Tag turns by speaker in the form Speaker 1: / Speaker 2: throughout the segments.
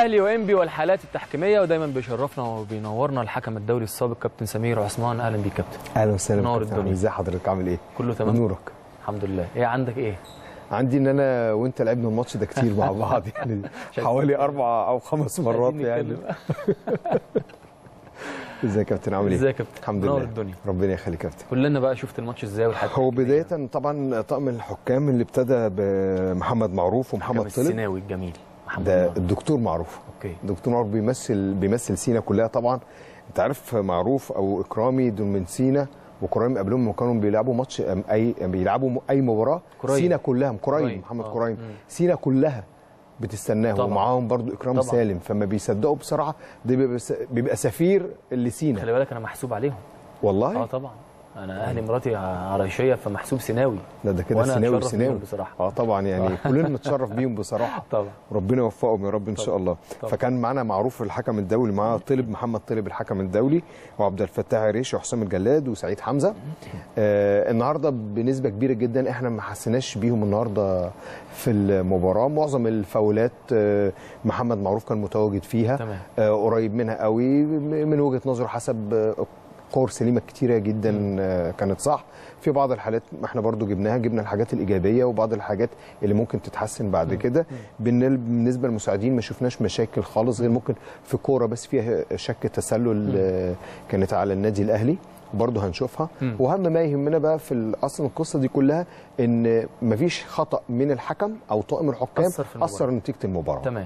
Speaker 1: الاهلي وانبي والحالات التحكيميه ودايما بيشرفنا وبينورنا الحكم الدولي السابق كابتن سمير عثمان اهلا بيك كابتن
Speaker 2: اهلا وسهلا
Speaker 1: نور
Speaker 2: كابتن.
Speaker 1: الدنيا.
Speaker 2: ازي حضرتك عامل ايه؟
Speaker 1: كله تمام
Speaker 2: نورك
Speaker 1: الحمد لله ايه عندك ايه
Speaker 2: عندي ان انا وانت لعبنا الماتش ده كتير مع بعض يعني حوالي اربع او خمس مرات
Speaker 1: عايزين
Speaker 2: يعني
Speaker 1: نتكلم.
Speaker 2: ازيك يا كابتن عامل ايه؟
Speaker 1: ازيك يا كابتن
Speaker 2: الحمد
Speaker 1: نور
Speaker 2: لله
Speaker 1: الدنيا
Speaker 2: ربنا يخليك يا كابتن
Speaker 1: كلنا بقى شفت الماتش ازاي والحاجات
Speaker 2: هو بدايه طبعا طقم الحكام اللي ابتدى بمحمد معروف ومحمد طلب
Speaker 1: السيناوي الجميل محمد
Speaker 2: ده
Speaker 1: معروف.
Speaker 2: الدكتور معروف
Speaker 1: اوكي
Speaker 2: الدكتور معروف بيمثل بيمثل سينا كلها طبعا انت عارف معروف او اكرامي دول من سينا وكرايم قبلهم لما كانوا بيلعبوا ماتش أم اي بيلعبوا م- اي مباراه
Speaker 1: كرايم.
Speaker 2: سينا كلها كرايم
Speaker 1: كرايم.
Speaker 2: محمد
Speaker 1: آه.
Speaker 2: كرايم
Speaker 1: مم.
Speaker 2: سينا كلها بتستناه
Speaker 1: طبعا.
Speaker 2: ومعاهم برضو اكرام
Speaker 1: طبعا.
Speaker 2: سالم فما بيصدقوا بسرعه ده بيبقى, س- بيبقى سفير لسينا
Speaker 1: خلي بالك انا محسوب عليهم اه
Speaker 2: والله
Speaker 1: طبعا انا اهلي مراتي عرايشيه فمحسوب سيناوي
Speaker 2: ده ده كده
Speaker 1: وأنا
Speaker 2: سيناوي
Speaker 1: أتشرف
Speaker 2: سيناوي
Speaker 1: بيهم بصراحة.
Speaker 2: اه طبعا يعني كلنا نتشرف بيهم بصراحه
Speaker 1: طبعا
Speaker 2: ربنا يوفقهم يا رب ان
Speaker 1: طبعا.
Speaker 2: شاء الله
Speaker 1: طبعا.
Speaker 2: فكان معانا معروف الحكم الدولي معاه طلب محمد طلب الحكم الدولي وعبد الفتاح عريش وحسام الجلاد وسعيد حمزه آه النهارده بنسبه كبيره جدا احنا ما حسيناش بيهم النهارده في المباراه معظم الفاولات آه محمد معروف كان متواجد فيها
Speaker 1: تمام.
Speaker 2: آه قريب منها قوي من وجهه نظره حسب آه، كور سليمه كتيره جدا آه، كانت صح في بعض الحالات ما احنا برضو جبناها جبنا الحاجات الايجابيه وبعض الحاجات اللي ممكن تتحسن بعد كده بالنل- بالنسبه للمساعدين ما شفناش مشاكل خالص غير ممكن في كوره بس فيها شك تسلل آه، كانت على النادي الاهلي برضه هنشوفها
Speaker 1: مم.
Speaker 2: واهم ما يهمنا بقى في ال- اصلا القصه دي كلها ان مفيش خطا من الحكم او طاقم الحكام
Speaker 1: أثر في المباراة.
Speaker 2: اثر نتيجه المباراه
Speaker 1: تمام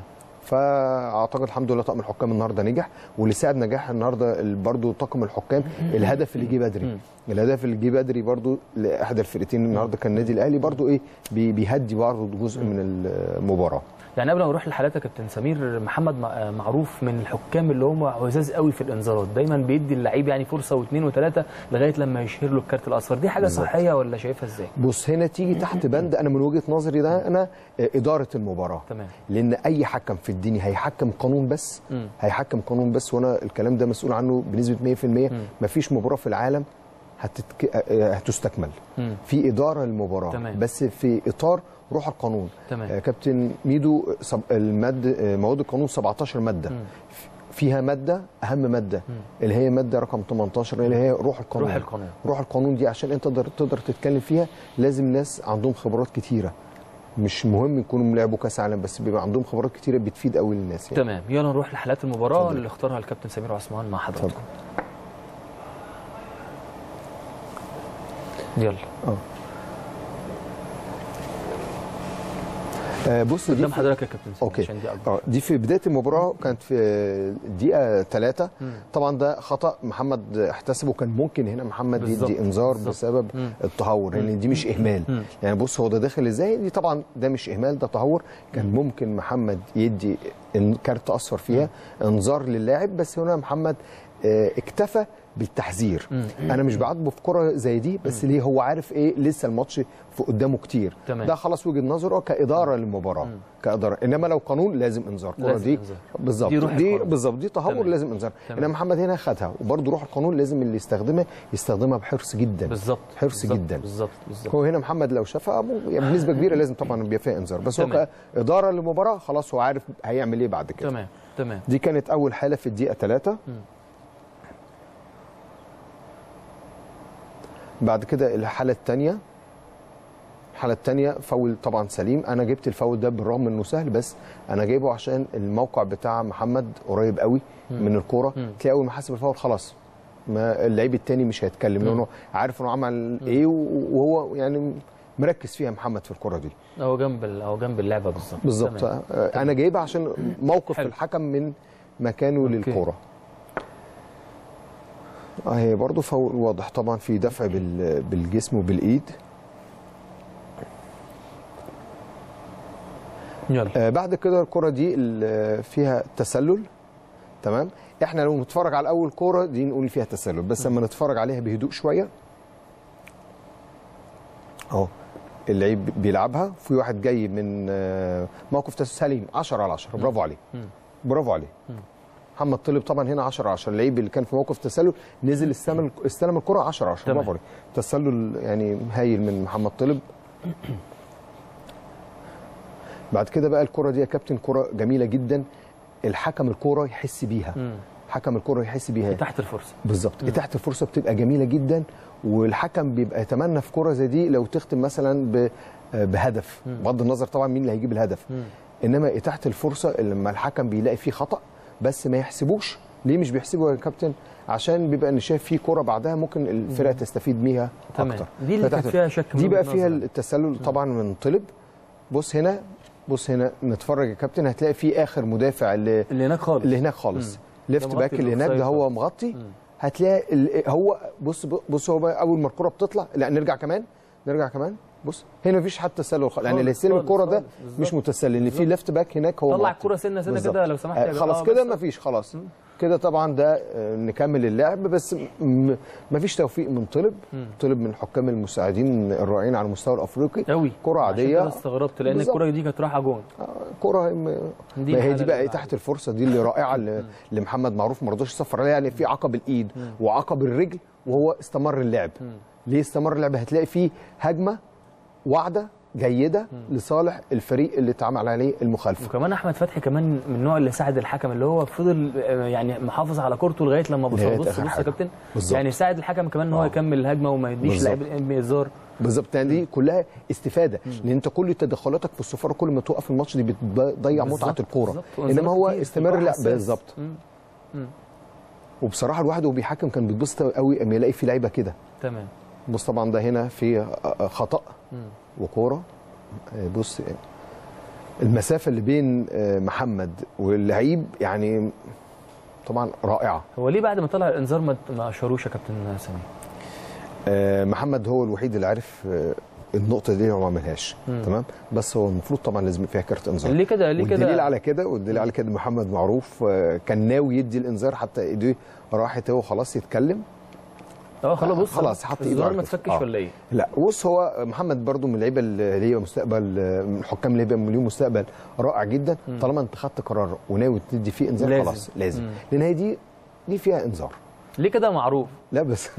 Speaker 2: فاعتقد الحمد لله طاقم الحكام النهارده نجح واللي ساعد نجاح النهارده ال- برضو طاقم الحكام الهدف اللي جه بدري الهدف اللي جه بدري برضو لاحدى الفرقتين النهارده كان النادي الاهلي برضو ايه بي- بيهدي برضو جزء من المباراه
Speaker 1: يعني قبل ما نروح لحالات يا كابتن سمير محمد مع- معروف من الحكام اللي هم عزاز قوي في الانذارات دايما بيدي اللعيب يعني فرصه واثنين وثلاثه لغايه لما يشهر له الكارت الاصفر دي حاجه
Speaker 2: بالظبط.
Speaker 1: صحيه ولا شايفها ازاي
Speaker 2: بص هنا تيجي تحت بند انا من وجهه نظري ده انا آه، اداره المباراه
Speaker 1: تمام
Speaker 2: لان اي حكم في الدنيا هيحكم قانون بس
Speaker 1: مم.
Speaker 2: هيحكم قانون بس وانا الكلام ده مسؤول عنه بنسبه 100% مفيش مباراه في العالم هتتك... آه، هتستكمل
Speaker 1: مم.
Speaker 2: في اداره للمباراه
Speaker 1: تمام.
Speaker 2: بس في اطار روح القانون
Speaker 1: تمام.
Speaker 2: آه، كابتن ميدو سب... الماد آه، مواد القانون 17 ماده فيها ماده اهم ماده اللي هي ماده رقم 18 اللي هي روح القانون
Speaker 1: روح القانون.
Speaker 2: روح القانون دي عشان انت تقدر تقدر تتكلم فيها لازم ناس عندهم خبرات كتيره مش مهم يكونوا لعبوا كاس عالم بس بيبقى عندهم خبرات كتيره بتفيد قوي للناس يعني.
Speaker 1: تمام يلا نروح لحالات المباراه
Speaker 2: اتفضل.
Speaker 1: اللي اختارها الكابتن سمير عثمان مع حضراتكم
Speaker 2: اتفضل.
Speaker 1: يلا
Speaker 2: آه بص دي
Speaker 1: قدام
Speaker 2: في-
Speaker 1: حضرتك يا كابتن سمير
Speaker 2: اوكي
Speaker 1: عشان دي اكبر
Speaker 2: اه دي في بدايه المباراه كانت في الدقيقه ثلاثة طبعا ده خطا محمد احتسبه كان ممكن هنا محمد
Speaker 1: بالظبط،
Speaker 2: يدي انذار
Speaker 1: بالظبط.
Speaker 2: بسبب
Speaker 1: مم.
Speaker 2: التهور لان دي مش اهمال يعني بص هو ده داخل ازاي دي طبعا ده مش اهمال ده تهور كان ممكن محمد يدي إن- كارت اصفر فيها انذار للاعب بس هنا محمد آه، اكتفى بالتحذير انا مش بعاتبه في كره زي دي بس ليه هو عارف ايه لسه الماتش في قدامه كتير
Speaker 1: تمام.
Speaker 2: ده خلاص وجهه نظره كاداره للمباراه كاداره انما لو قانون لازم انذار الكره
Speaker 1: لازم
Speaker 2: دي
Speaker 1: إنذار.
Speaker 2: بالظبط
Speaker 1: دي روح
Speaker 2: دي
Speaker 1: القانون.
Speaker 2: بالظبط دي تهور
Speaker 1: تمام.
Speaker 2: لازم انذار
Speaker 1: تمام.
Speaker 2: انما محمد هنا خدها وبرده روح القانون لازم اللي يستخدمها يستخدمها بحرص جدا
Speaker 1: بالظبط
Speaker 2: حرص
Speaker 1: بالظبط،
Speaker 2: جدا
Speaker 1: بالظبط بالظبط
Speaker 2: هو هنا محمد لو شافها مو- يعني بنسبه كبيره لازم طبعا يبقى فيها انذار بس هو
Speaker 1: تمام.
Speaker 2: كاداره للمباراه خلاص هو عارف هيعمل ايه بعد كده
Speaker 1: تمام تمام
Speaker 2: دي كانت اول حاله في الدقيقه 3 بعد كده الحاله الثانيه الحاله الثانيه فاول طبعا سليم انا جبت الفاول ده بالرغم انه سهل بس انا جايبه عشان الموقع بتاع محمد قريب قوي من الكوره تلاقي اول ما حاسب الفاول خلاص ما اللعيب الثاني مش هيتكلم لانه عارف انه عمل ايه وهو يعني مركز فيها محمد في الكره دي
Speaker 1: هو جنب ال- هو جنب اللعبه بالظبط
Speaker 2: بالظبط
Speaker 1: تمام.
Speaker 2: آه، انا جايبها عشان موقف
Speaker 1: حلو.
Speaker 2: الحكم من مكانه
Speaker 1: أوكي.
Speaker 2: للكوره آه، هي برضه فاول واضح طبعا في دفع بال- بالجسم وبالايد
Speaker 1: يلا
Speaker 2: آه، بعد كده الكره دي ال- فيها تسلل تمام احنا لو نتفرج على اول كوره دي نقول فيها تسلل بس لما نتفرج عليها بهدوء شويه اهو اللعيب بيلعبها في واحد جاي من آه، موقف تسلل سليم 10 على 10 برافو عليه برافو عليه محمد طلب طبعا هنا 10 10 اللعيب اللي كان في موقف تسلل نزل استلم استلم الكره 10 10
Speaker 1: تمام.
Speaker 2: برافو عليه تسلل يعني هايل من محمد طلب بعد كده بقى الكره دي يا كابتن كره جميله جدا الحكم الكوره يحس بيها
Speaker 1: مم.
Speaker 2: حكم الكوره يحس بيها
Speaker 1: تحت الفرصه
Speaker 2: بالظبط اتاحه الفرصه بتبقى جميله جدا والحكم بيبقى يتمنى في كوره زي دي لو تختم مثلا ب- بهدف بغض النظر طبعا مين اللي هيجيب الهدف
Speaker 1: مم.
Speaker 2: انما اتاحه الفرصه لما الحكم بيلاقي فيه خطا بس ما يحسبوش ليه مش بيحسبوا يا كابتن عشان بيبقى ان شايف فيه كوره بعدها ممكن الفرقه تستفيد بيها
Speaker 1: تمام.
Speaker 2: اكتر
Speaker 1: دي اللي
Speaker 2: فتحت-
Speaker 1: كانت فيها شك من
Speaker 2: دي بقى
Speaker 1: وجهة
Speaker 2: فيها
Speaker 1: نظرك.
Speaker 2: التسلل طبعا من طلب بص هنا بص هنا نتفرج يا كابتن هتلاقي في اخر مدافع اللي
Speaker 1: اللي هناك خالص
Speaker 2: اللي هناك خالص ليفت
Speaker 1: مغطي
Speaker 2: باك اللي هناك ده
Speaker 1: الأوفسايد
Speaker 2: هو
Speaker 1: طبعا.
Speaker 2: مغطي هتلاقي ال- هو بص بص هو بقى اول ما الكوره بتطلع لا نرجع كمان نرجع كمان بص هنا مفيش حتى تسلل خالص يعني اللي
Speaker 1: خالص،
Speaker 2: يستلم
Speaker 1: خالص،
Speaker 2: الكوره ده
Speaker 1: خالص، بالظبط.
Speaker 2: مش متسلل لان في ليفت باك هناك هو
Speaker 1: طلع
Speaker 2: مغطي.
Speaker 1: الكرة سنة سنة
Speaker 2: بالظبط.
Speaker 1: كده لو سمحت يا
Speaker 2: آه،
Speaker 1: جماعة.
Speaker 2: خلاص
Speaker 1: آه،
Speaker 2: كده
Speaker 1: بس-
Speaker 2: مفيش خلاص كده طبعا ده آه، نكمل اللعب بس م- مفيش توفيق من طلب طلب من الحكام المساعدين الرائعين على المستوى الافريقي
Speaker 1: قوي
Speaker 2: كرة
Speaker 1: عشان
Speaker 2: عادية.
Speaker 1: كده استغربت لان
Speaker 2: بالظبط.
Speaker 1: الكرة دي كانت رايحة جون
Speaker 2: آه، كرة م-
Speaker 1: دي
Speaker 2: ما هي
Speaker 1: الحالة
Speaker 2: دي بقى
Speaker 1: اللي
Speaker 2: تحت الفرصه دي اللي رائعه اللي لمحمد معروف ما رضاش يصفر عليها يعني في عقب الايد وعقب الرجل وهو استمر اللعب ليه استمر اللعب هتلاقي فيه هجمه واعده جيده لصالح الفريق اللي اتعمل عليه المخالفه
Speaker 1: وكمان احمد فتحي كمان من النوع اللي ساعد الحكم اللي هو فضل آه، يعني محافظ على كورته لغايه لما بص
Speaker 2: لغاية
Speaker 1: بص
Speaker 2: آخر
Speaker 1: بص يا
Speaker 2: حاجة.
Speaker 1: كابتن
Speaker 2: بالظبط.
Speaker 1: يعني ساعد الحكم كمان ان هو
Speaker 2: آه.
Speaker 1: يكمل الهجمه وما يديش
Speaker 2: بالظبط.
Speaker 1: لاعب الانذار
Speaker 2: بالظبط يعني دي كلها استفاده لان انت كل تدخلاتك في الصفاره كل ما توقف الماتش دي بتضيع
Speaker 1: بالظبط،
Speaker 2: متعه الكوره
Speaker 1: بالظبط. وإنذارات
Speaker 2: انما هو
Speaker 1: كتير،
Speaker 2: استمر
Speaker 1: الكرة
Speaker 2: لا
Speaker 1: حساس.
Speaker 2: بالظبط
Speaker 1: مم.
Speaker 2: وبصراحه الواحد وهو بيحكم كان بيتبسط قوي اما يلاقي في لعيبه كده
Speaker 1: تمام
Speaker 2: بص طبعا ده هنا في خطا وكوره بص المسافه اللي بين محمد واللعيب يعني طبعا رائعه
Speaker 1: هو ليه بعد ما طلع الانذار ما ما اشهروش يا كابتن سامي
Speaker 2: آه، محمد هو الوحيد اللي عارف آه، النقطه دي هو ما عملهاش تمام بس هو المفروض طبعا لازم يبقى فيها كارت انذار
Speaker 1: ليه كده ليه
Speaker 2: والدليل
Speaker 1: كده
Speaker 2: على كده والدليل على كده محمد معروف آه، كان ناوي يدي الانذار حتى ايديه راحت هو خلاص يتكلم
Speaker 1: اه خلاص بص
Speaker 2: خلاص حط ايده
Speaker 1: الزرار
Speaker 2: على
Speaker 1: ما
Speaker 2: الكتف.
Speaker 1: تفكش
Speaker 2: آه.
Speaker 1: ولا ايه
Speaker 2: لا بص هو محمد برضو من اللعيبه اللي هي مستقبل آه، من الحكام اللي هيبقى ليهم مستقبل رائع جدا طالما انت خدت قرار وناوي تدي فيه انذار
Speaker 1: لازم.
Speaker 2: خلاص لازم
Speaker 1: مم.
Speaker 2: لان هي دي دي فيها انذار
Speaker 1: ليه كده معروف
Speaker 2: لا بس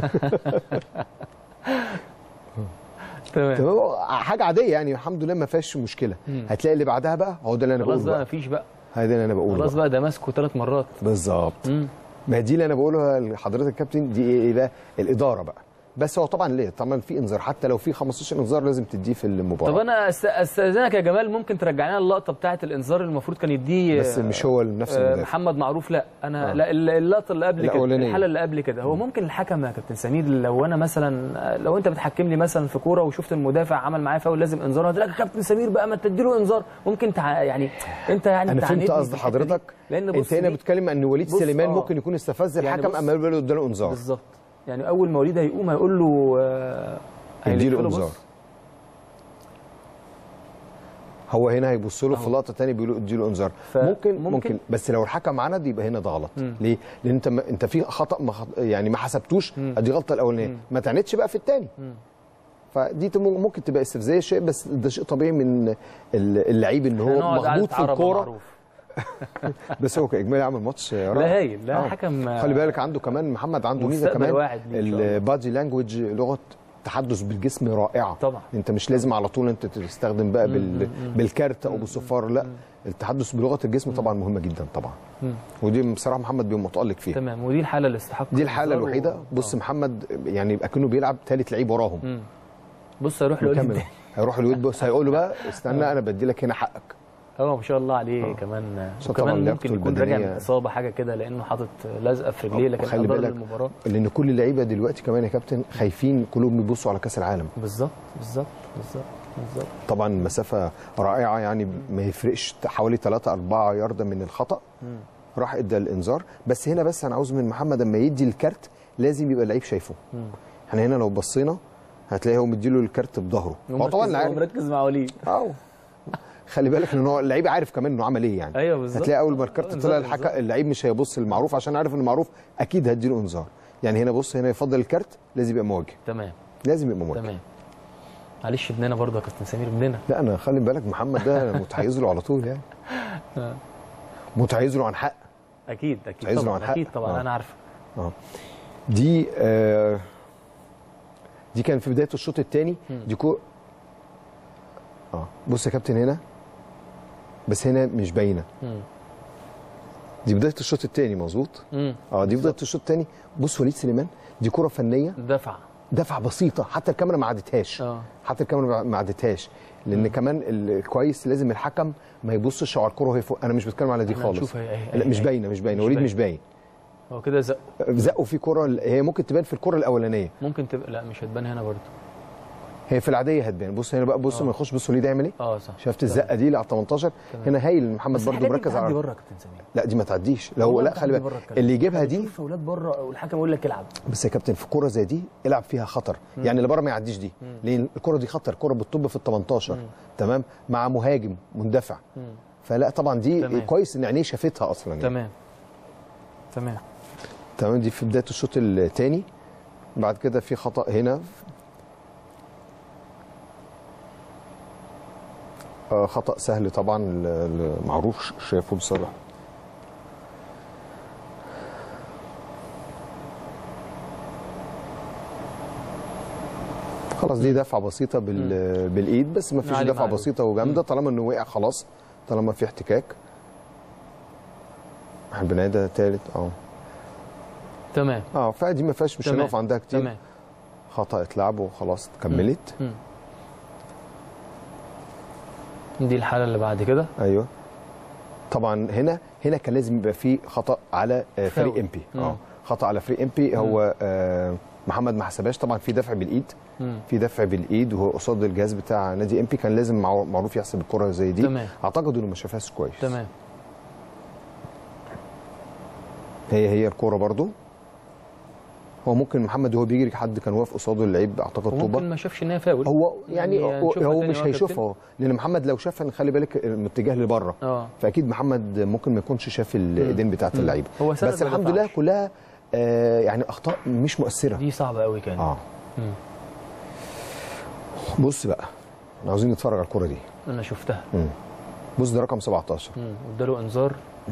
Speaker 1: تمام
Speaker 2: تمام حاجه عاديه يعني الحمد لله ما فيهاش مشكله هتلاقي اللي بعدها بقى هو ده اللي انا
Speaker 1: خلاص
Speaker 2: بقوله
Speaker 1: بقى
Speaker 2: بقى
Speaker 1: مفيش بقى
Speaker 2: هذا اللي انا بقوله
Speaker 1: خلاص
Speaker 2: بقى.
Speaker 1: بقى ده ماسكه ثلاث مرات
Speaker 2: بالظبط
Speaker 1: مم.
Speaker 2: ما هي دي اللي انا بقولها لحضرتك كابتن دي ايه بقى الاداره بقى بس هو طبعا ليه طبعا في انذار حتى لو في 15 انذار لازم تديه في المباراه
Speaker 1: طب انا أست- استاذنك يا جمال ممكن ترجع لنا اللقطه بتاعه الانذار اللي المفروض كان يديه
Speaker 2: بس مش هو نفس
Speaker 1: آه،
Speaker 2: المدافع
Speaker 1: محمد معروف لا انا
Speaker 2: آه.
Speaker 1: لا الل- اللقطه اللي قبل كده
Speaker 2: الأولانية.
Speaker 1: الحاله اللي قبل كده هو ممكن الحكم يا كابتن سمير لو انا مثلا لو انت بتحكم لي مثلا في كوره وشفت المدافع عمل معايا فاول لازم انذار قلت لك يا كابتن سمير بقى ما تديله انذار ممكن تع... يعني انت يعني
Speaker 2: انا
Speaker 1: تعاندني
Speaker 2: فهمت
Speaker 1: في
Speaker 2: قصد
Speaker 1: الحتة دي.
Speaker 2: حضرتك
Speaker 1: لان
Speaker 2: انت
Speaker 1: بص
Speaker 2: هنا
Speaker 1: دي-
Speaker 2: بتتكلم ان وليد
Speaker 1: بص،
Speaker 2: سليمان
Speaker 1: آه.
Speaker 2: ممكن يكون استفز
Speaker 1: يعني
Speaker 2: الحكم
Speaker 1: بص-
Speaker 2: اما يقول له اداله انذار
Speaker 1: بالظبط يعني اول ما وليد هيقوم هيقول له آه، هيلف
Speaker 2: يديله
Speaker 1: له بص.
Speaker 2: انذار هو هنا هيبص له في لقطه ثانيه بيقول له اديله انذار
Speaker 1: ف-
Speaker 2: ممكن,
Speaker 1: ممكن-
Speaker 2: ممكن بس لو الحكم عند يبقى هنا ده غلط
Speaker 1: مم.
Speaker 2: ليه؟ لان انت ما انت في خطا ما خط... يعني ما حسبتوش ادي غلطه الاولانيه ما تعنتش بقى في الثاني فدي تم- ممكن تبقى استفزازيه شيء بس ده شيء طبيعي من ال- اللعيب ان هو
Speaker 1: هنقعد قعدة
Speaker 2: مخبوط في
Speaker 1: عرب
Speaker 2: الكوره
Speaker 1: معروف.
Speaker 2: بس هو كاجمالي عمل ماتش
Speaker 1: لا
Speaker 2: رائع
Speaker 1: هايل لا
Speaker 2: آه.
Speaker 1: حكم
Speaker 2: خلي بالك عنده كمان محمد عنده ميزه
Speaker 1: مستقبل
Speaker 2: كمان
Speaker 1: واعد ليه إن شاء الله.
Speaker 2: البادي لانجوج لغه تحدث بالجسم رائعه
Speaker 1: طبعا.
Speaker 2: انت مش لازم على طول انت تستخدم بقى بال... بالكارت او بالصفار لا التحدث بلغه الجسم طبعا مهمه جدا طبعا ودي بصراحه محمد بيبقى متالق فيها
Speaker 1: تمام ودي الحاله اللي استحق
Speaker 2: دي الحاله
Speaker 1: الإنذار
Speaker 2: الوحيده
Speaker 1: و-
Speaker 2: بص
Speaker 1: آه.
Speaker 2: محمد يعني يبقى كأنه بيلعب ثالث لعيب وراهم
Speaker 1: بص هيروح له
Speaker 2: يكمل هيروح الويد بص هيقول له بقى استنى انا بدي لك هنا حقك
Speaker 1: هو ما شاء الله عليه كمان
Speaker 2: عشان طبعاً
Speaker 1: وكمان
Speaker 2: لياقته
Speaker 1: ممكن يكون راجع من
Speaker 2: البدنية-
Speaker 1: اصابه حاجه كده لانه حاطط لزقه في رجليه لكن
Speaker 2: خلي
Speaker 1: أدار
Speaker 2: بالك
Speaker 1: المباراه
Speaker 2: لان كل اللعيبه دلوقتي كمان يا كابتن خايفين كلهم بيبصوا على كاس العالم
Speaker 1: بالظبط بالظبط بالظبط بالظبط
Speaker 2: طبعا مسافه رائعه يعني ما يفرقش حوالي 3 4 يارده من الخطا راح ادى الانذار بس هنا بس انا عاوز من محمد اما يدي الكارت لازم يبقى اللعيب شايفه احنا هنا لو بصينا هتلاقي هو مديله الكارت بظهره هو طبعا
Speaker 1: مركز-
Speaker 2: عارف
Speaker 1: مركز مع وليد
Speaker 2: اه خلي بالك ان هو اللعيب عارف كمان انه عمل ايه يعني
Speaker 1: ايوه بالظبط
Speaker 2: هتلاقي اول ما الكارت
Speaker 1: إنذار-
Speaker 2: طلع
Speaker 1: إنذار.
Speaker 2: الحكا اللعيب مش هيبص للمعروف عشان عارف ان المعروف اكيد هديله انذار يعني هنا بص هنا يفضل الكارت لازم يبقى مواجه
Speaker 1: تمام
Speaker 2: لازم يبقى مواجه
Speaker 1: تمام معلش ابننا برضه يا كابتن سمير ابننا
Speaker 2: لا انا خلي بالك محمد ده متحيز له على طول يعني متحيز له عن حق
Speaker 1: اكيد اكيد
Speaker 2: عايز له عن
Speaker 1: طبعا
Speaker 2: حق.
Speaker 1: اكيد طبعا
Speaker 2: آه.
Speaker 1: انا عارفه
Speaker 2: دي آه دي كان في بدايه الشوط الثاني دي كو اه بص يا كابتن هنا بس هنا مش باينه
Speaker 1: مم.
Speaker 2: دي بدايه الشوط الثاني مظبوط
Speaker 1: امم
Speaker 2: اه دي بدايه الشوط الثاني بص وليد سليمان دي كره فنيه
Speaker 1: دفع
Speaker 2: دفعه بسيطه حتى الكاميرا ما عدتهاش
Speaker 1: اه
Speaker 2: حتى الكاميرا ما عدتهاش لان كمان الكويس لازم الحكم ما يبصش على الكره وهي فوق انا مش بتكلم على دي
Speaker 1: احنا
Speaker 2: خالص
Speaker 1: هنشوف هي- هي-
Speaker 2: لا
Speaker 1: هي-
Speaker 2: مش باينه مش باينه
Speaker 1: مش
Speaker 2: وليد
Speaker 1: باين.
Speaker 2: مش باين
Speaker 1: هو كده زق
Speaker 2: زقوا في كره هي ممكن تبان في الكره الاولانيه
Speaker 1: ممكن تبقى لا مش هتبان هنا برضه
Speaker 2: هي في العاديه هتبان بص هنا بقى بص
Speaker 1: آه.
Speaker 2: ما يخش بص وليد يعمل ايه
Speaker 1: اه صح
Speaker 2: شفت الزقه دي اللي على 18
Speaker 1: تمام.
Speaker 2: هنا هايل محمد
Speaker 1: بس
Speaker 2: برضو
Speaker 1: الحاجات دي
Speaker 2: مركز
Speaker 1: بتعدي
Speaker 2: على
Speaker 1: بره يا كابتن سمير
Speaker 2: لا دي ما تعديش لو
Speaker 1: والله
Speaker 2: لا
Speaker 1: بتعدي
Speaker 2: خلي
Speaker 1: بره
Speaker 2: بالك
Speaker 1: الكلام.
Speaker 2: اللي يجيبها دي
Speaker 1: بشوف اولاد بره والحكم يقول لك العب
Speaker 2: بس يا كابتن في كوره زي دي العب فيها خطر يعني اللي بره ما يعديش دي لان الكوره دي خطر كوره بتطب في ال 18 تمام مع مهاجم مندفع
Speaker 1: مم.
Speaker 2: فلا طبعا دي
Speaker 1: تمام.
Speaker 2: كويس ان عينيه شافتها اصلا يعني.
Speaker 1: تمام تمام
Speaker 2: تمام دي في بدايه الشوط الثاني بعد كده في خطا هنا آه، خطا سهل طبعا ل- ل- معروف شافه بصراحه خلاص دي دفعه بسيطه بال... بالايد بس ما فيش
Speaker 1: علي
Speaker 2: دفعه
Speaker 1: معلول.
Speaker 2: بسيطه وجامده طالما انه وقع خلاص طالما في احتكاك احنا بنعيدها تالت اه
Speaker 1: تمام
Speaker 2: اه فدي ما فيهاش مش
Speaker 1: تمام.
Speaker 2: هنقف عندها كتير
Speaker 1: تمام
Speaker 2: خطا اتلعب وخلاص كملت
Speaker 1: مم. دي الحاله اللي بعد كده
Speaker 2: ايوه طبعا هنا هنا كان لازم يبقى في خطا على آه، فريق
Speaker 1: فاول.
Speaker 2: ام بي
Speaker 1: مم.
Speaker 2: اه خطا على فريق ام بي هو آه محمد ما حسبهاش طبعا في دفع بالايد
Speaker 1: مم.
Speaker 2: في دفع بالايد وهو قصاد الجهاز بتاع نادي ام بي كان لازم معو- معروف يحسب الكره زي دي
Speaker 1: تمام.
Speaker 2: اعتقد انه ما شافهاش كويس
Speaker 1: تمام
Speaker 2: هي هي الكوره برضو هو ممكن محمد وهو بيجري حد كان واقف قصاده اللعيب اعتقد طوبه
Speaker 1: وممكن ما شافش ان هي فاول
Speaker 2: هو يعني,
Speaker 1: يعني
Speaker 2: هو,
Speaker 1: هنشوفها
Speaker 2: هو
Speaker 1: تاني
Speaker 2: مش
Speaker 1: هو
Speaker 2: هيشوفها لان محمد لو شافها خلي بالك المتجه لبره
Speaker 1: اه
Speaker 2: فاكيد محمد ممكن ما يكونش شاف الايدين بتاعت
Speaker 1: مم.
Speaker 2: اللعيبه
Speaker 1: هو سند
Speaker 2: بس
Speaker 1: ما
Speaker 2: الحمد
Speaker 1: دفعش.
Speaker 2: لله كلها آه يعني اخطاء مش مؤثره
Speaker 1: دي صعبه قوي كانت
Speaker 2: اه
Speaker 1: مم.
Speaker 2: بص بقى احنا عاوزين نتفرج على الكره دي
Speaker 1: انا شفتها
Speaker 2: مم. بص ده رقم 17
Speaker 1: مم. اداله انذار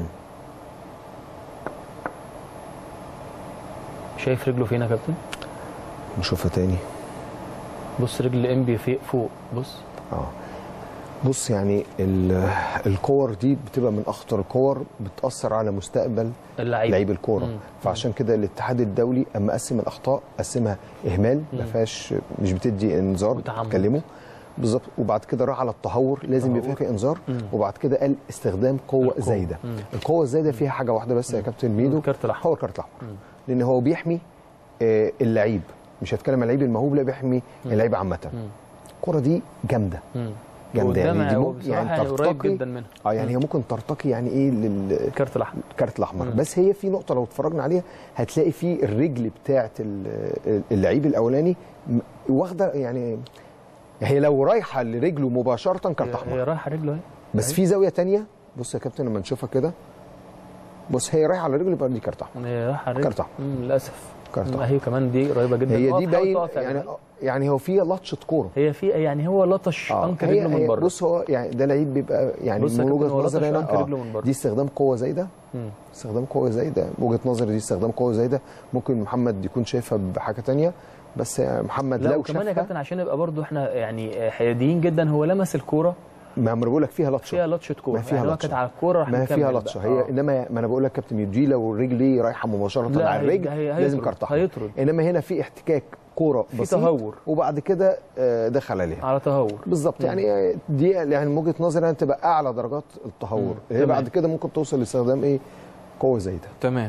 Speaker 1: شايف رجله فين يا كابتن
Speaker 2: نشوفها تاني
Speaker 1: بص رجل انبي في فوق بص
Speaker 2: اه بص يعني ال- الكور دي بتبقى من اخطر الكور بتاثر على مستقبل
Speaker 1: اللعيب
Speaker 2: لعيب الكوره
Speaker 1: مم.
Speaker 2: فعشان كده الاتحاد الدولي اما قسم الاخطاء قسمها اهمال ما
Speaker 1: مم.
Speaker 2: فيهاش مش بتدي انذار
Speaker 1: وتعمد.
Speaker 2: تكلمه بالظبط وبعد كده راح على التهور لازم يبقى فيها انذار
Speaker 1: مم.
Speaker 2: وبعد كده قال استخدام قوه
Speaker 1: القوة.
Speaker 2: زايده
Speaker 1: مم.
Speaker 2: القوه الزايده فيها حاجه واحده بس يا كابتن ميدو
Speaker 1: الكارت الأحمر.
Speaker 2: هو الكارت الاحمر لان هو بيحمي آه، اللعيب مش هتكلم عن اللعيب الموهوب لا بيحمي اللعيب عامه
Speaker 1: مم.
Speaker 2: الكره دي جامده
Speaker 1: مم.
Speaker 2: جامده يعني
Speaker 1: قدامها
Speaker 2: دي
Speaker 1: هو
Speaker 2: ممكن
Speaker 1: بصراحة
Speaker 2: يعني
Speaker 1: يعني قريب
Speaker 2: ترتقي
Speaker 1: جدا منها
Speaker 2: اه يعني هي ممكن ترتقي يعني ايه لل
Speaker 1: الكارت الاحمر
Speaker 2: الكارت الاحمر بس هي في نقطه لو اتفرجنا عليها هتلاقي في الرجل بتاعه ال- اللعيب الاولاني م- واخده يعني هي لو رايحه لرجله مباشره كارت
Speaker 1: هي-
Speaker 2: احمر
Speaker 1: هي رايحه رجله اهي
Speaker 2: بس في زاويه تانية بص يا كابتن لما نشوفها كده بص هي رايحه على رجله يبقى دي كارت احمر
Speaker 1: هي رايحه رجله
Speaker 2: كارت أحمر.
Speaker 1: مم، للاسف
Speaker 2: كارت
Speaker 1: مم،
Speaker 2: أحمر.
Speaker 1: هي كمان دي قريبه جدا
Speaker 2: هي
Speaker 1: اقف،
Speaker 2: دي
Speaker 1: حاول
Speaker 2: باين
Speaker 1: تقف يا
Speaker 2: يعني
Speaker 1: جماعة.
Speaker 2: يعني هو فيها لطشه كوره
Speaker 1: هي في يعني هو لطش
Speaker 2: آه،
Speaker 1: انكر
Speaker 2: هي-
Speaker 1: رجله من
Speaker 2: هي-
Speaker 1: بره
Speaker 2: بص هو يعني ده لعيب بيبقى يعني
Speaker 1: بص يا
Speaker 2: من
Speaker 1: كابتن،
Speaker 2: وجهه
Speaker 1: هو
Speaker 2: نظري
Speaker 1: لطش
Speaker 2: انا
Speaker 1: أنكر
Speaker 2: اه
Speaker 1: رجله من بره.
Speaker 2: دي استخدام قوه زايده
Speaker 1: مم.
Speaker 2: استخدام قوه زايده وجهه نظري دي استخدام قوه زايده ممكن محمد يكون شايفها بحاجه تانية بس محمد
Speaker 1: لا
Speaker 2: لو
Speaker 1: وكمان يا
Speaker 2: شافها
Speaker 1: كابتن عشان نبقى برضو احنا يعني حياديين جدا هو لمس الكوره
Speaker 2: ما انا بقول لك فيها لطشه
Speaker 1: فيها لطشه كوره
Speaker 2: ما فيها
Speaker 1: يعني هو
Speaker 2: لطشة.
Speaker 1: كانت على الكوره راح
Speaker 2: ما
Speaker 1: مكمل
Speaker 2: فيها
Speaker 1: بقى.
Speaker 2: لطشه هي
Speaker 1: آه.
Speaker 2: انما ما انا بقول لك كابتن يدي لو الرجل دي رايحه مباشره
Speaker 1: لا،
Speaker 2: على
Speaker 1: هي-
Speaker 2: الرجل
Speaker 1: هي-
Speaker 2: لازم
Speaker 1: هيطرد،
Speaker 2: كارت احمر
Speaker 1: هيطرد.
Speaker 2: انما هنا في احتكاك كوره
Speaker 1: في
Speaker 2: بسيط
Speaker 1: تهور.
Speaker 2: وبعد كده آه، دخل عليها
Speaker 1: على تهور
Speaker 2: بالظبط يعني دي يعني من وجهه نظري انها تبقى اعلى درجات التهور
Speaker 1: مم.
Speaker 2: هي
Speaker 1: تمام.
Speaker 2: بعد كده ممكن توصل لاستخدام ايه قوه زايده
Speaker 1: تمام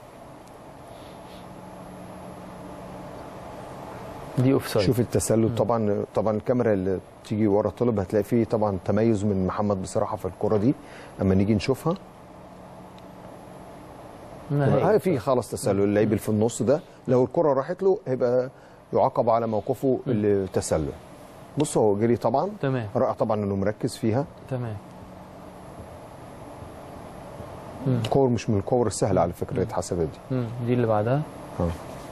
Speaker 1: دي اوف سايد
Speaker 2: شوف التسلل طبعا طبعا الكاميرا اللي تيجي ورا الطالب هتلاقي فيه طبعا تميز من محمد بصراحه في الكره دي اما نيجي نشوفها هاي في خلاص تسلل اللعيب اللي في النص ده لو الكره راحت له هيبقى يعاقب على موقفه التسلل بص هو جري طبعا
Speaker 1: تمام
Speaker 2: رائع طبعا انه مركز فيها
Speaker 1: تمام
Speaker 2: كور مش من الكور السهله على فكره اللي اتحسبت دي
Speaker 1: مم. دي اللي بعدها
Speaker 2: اه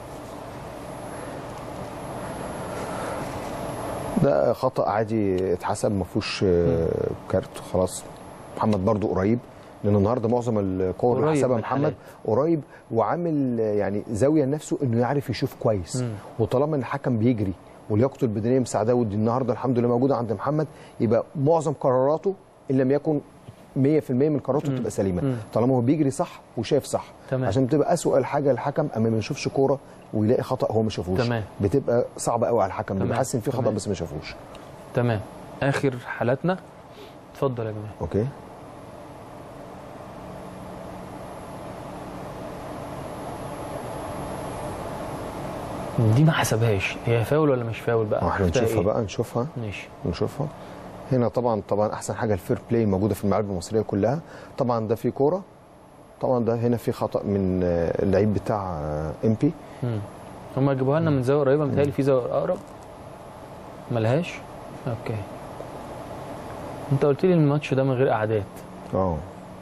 Speaker 2: ده خطا عادي اتحسب ما فيهوش آه، كارت خلاص محمد برضو قريب لان النهارده معظم الكور اللي
Speaker 1: قريب
Speaker 2: حسبها
Speaker 1: من
Speaker 2: محمد
Speaker 1: الحالات.
Speaker 2: قريب وعامل آه، يعني زاويه لنفسه انه يعرف يشوف كويس
Speaker 1: مم.
Speaker 2: وطالما ان الحكم بيجري ولياقته البدنيه مساعده ودي النهارده الحمد لله موجوده عند محمد يبقى معظم قراراته ان لم يكن 100% من قراراته بتبقى سليمه
Speaker 1: مم.
Speaker 2: طالما هو بيجري صح وشايف صح
Speaker 1: تمام.
Speaker 2: عشان بتبقى اسوء الحاجه الحكم اما ما يشوفش كوره ويلاقي خطا هو ما شافوش
Speaker 1: تمام.
Speaker 2: بتبقى صعبه قوي على الحكم
Speaker 1: تمام.
Speaker 2: بيبقى حاسس ان في خطا
Speaker 1: تمام.
Speaker 2: بس ما شافوش
Speaker 1: تمام اخر حالاتنا اتفضل يا جماعه
Speaker 2: اوكي
Speaker 1: دي ما حسبهاش هي فاول ولا مش فاول بقى
Speaker 2: ما احنا
Speaker 1: شفتها
Speaker 2: نشوفها
Speaker 1: إيه؟
Speaker 2: بقى نشوفها
Speaker 1: ماشي
Speaker 2: نشوفها هنا طبعا طبعا احسن حاجه الفير بلاي موجوده في الملاعب المصريه كلها طبعا ده في كوره طبعا ده هنا في خطا من آه، اللعيب بتاع ام بي
Speaker 1: مم. هم جابوها لنا من زاويه قريبه متهيألي في زاويه اقرب ملهاش اوكي انت قلت لي الماتش ده من غير اعداد
Speaker 2: اه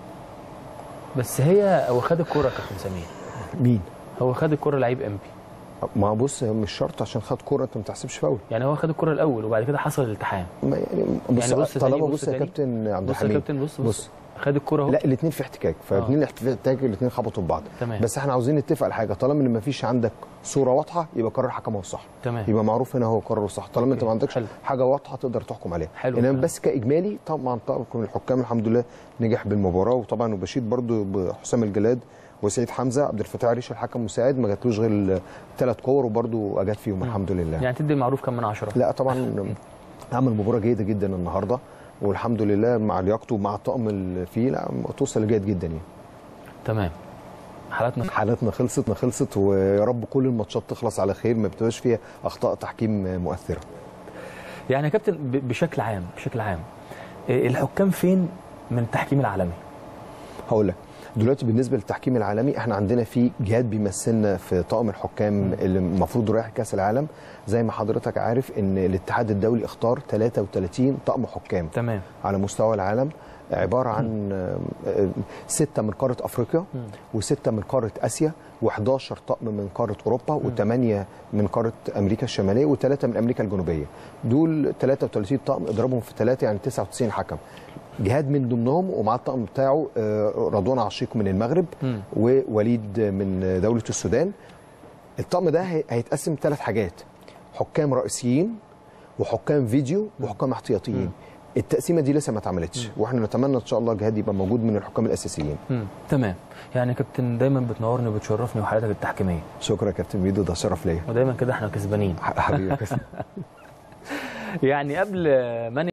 Speaker 1: بس هي هو خد الكوره يا كابتن سمير
Speaker 2: مين
Speaker 1: هو خد الكوره لعيب ام بي
Speaker 2: ما بص هي مش شرط عشان خد كوره انت ما تحسبش فاول
Speaker 1: يعني هو خد الكوره الاول وبعد كده حصل الالتحام
Speaker 2: ما يعني بص,
Speaker 1: يعني بص تاني،
Speaker 2: طالما
Speaker 1: بص
Speaker 2: بص يا
Speaker 1: تاني.
Speaker 2: كابتن عبد
Speaker 1: بص يا
Speaker 2: الحميد
Speaker 1: كابتن بص بص,
Speaker 2: بص
Speaker 1: خد الكوره اهو
Speaker 2: لا الاثنين في احتكاك فالاثنين في احتكاك الاثنين خبطوا في بعض
Speaker 1: تمام.
Speaker 2: بس احنا عاوزين نتفق على حاجه طالما ان ما فيش عندك صوره واضحه يبقى قرار الحكم هو الصح
Speaker 1: تمام
Speaker 2: يبقى معروف هنا هو قراره صح طالما انت
Speaker 1: أوكي.
Speaker 2: ما عندكش
Speaker 1: حلو.
Speaker 2: حاجه واضحه تقدر تحكم عليها
Speaker 1: حلو
Speaker 2: انما
Speaker 1: الكلام.
Speaker 2: بس كاجمالي طبعا طبعا الحكام الحمد لله نجح بالمباراه وطبعا وبشيد برضو بحسام الجلاد وسعيد حمزه عبد الفتاح عريش الحكم مساعد ما جاتلوش غير ثلاث كور وبرضو اجت فيهم الحمد لله
Speaker 1: يعني تدي المعروف كم من عشرة
Speaker 2: لا طبعا عمل مباراه جيده جدا النهارده والحمد لله مع لياقته ومع الطقم اللي فيه لا توصل لجيد جدا يعني
Speaker 1: تمام حالاتنا
Speaker 2: حالاتنا خلصت ما خلصت ويا رب كل الماتشات تخلص على خير ما بتبقاش فيها اخطاء تحكيم مؤثره
Speaker 1: يعني يا كابتن ب- بشكل عام بشكل عام إيه الحكام فين من التحكيم العالمي
Speaker 2: هقول لك دلوقتي بالنسبه للتحكيم العالمي احنا عندنا في جهات بيمثلنا في طاقم الحكام اللي المفروض رايح كاس العالم زي ما حضرتك عارف ان الاتحاد الدولي اختار 33 طقم حكام
Speaker 1: تمام
Speaker 2: على مستوى العالم عباره عن آه، آه، سته من قاره افريقيا وسته من قاره اسيا و11 طقم من قاره اوروبا وثمانيه من قاره امريكا الشماليه وثلاثه من امريكا الجنوبيه دول 33 طقم اضربهم في ثلاثه يعني 99 حكم جهاد من ضمنهم ومعاه الطقم بتاعه آه، رضوان عشيق من المغرب
Speaker 1: مم.
Speaker 2: ووليد من دوله السودان الطقم ده هي- هيتقسم ثلاث حاجات حكام رئيسيين وحكام فيديو وحكام احتياطيين التقسيمه دي لسه ما اتعملتش واحنا نتمنى ان شاء الله جهاد يبقى موجود من الحكام الاساسيين
Speaker 1: مم. تمام يعني يا كابتن دايما بتنورني وبتشرفني وحالاتك التحكيميه
Speaker 2: شكرا يا كابتن ميدو ده شرف ليا
Speaker 1: ودايما كده احنا كسبانين
Speaker 2: حبيبي يا كابتن
Speaker 1: يعني قبل ما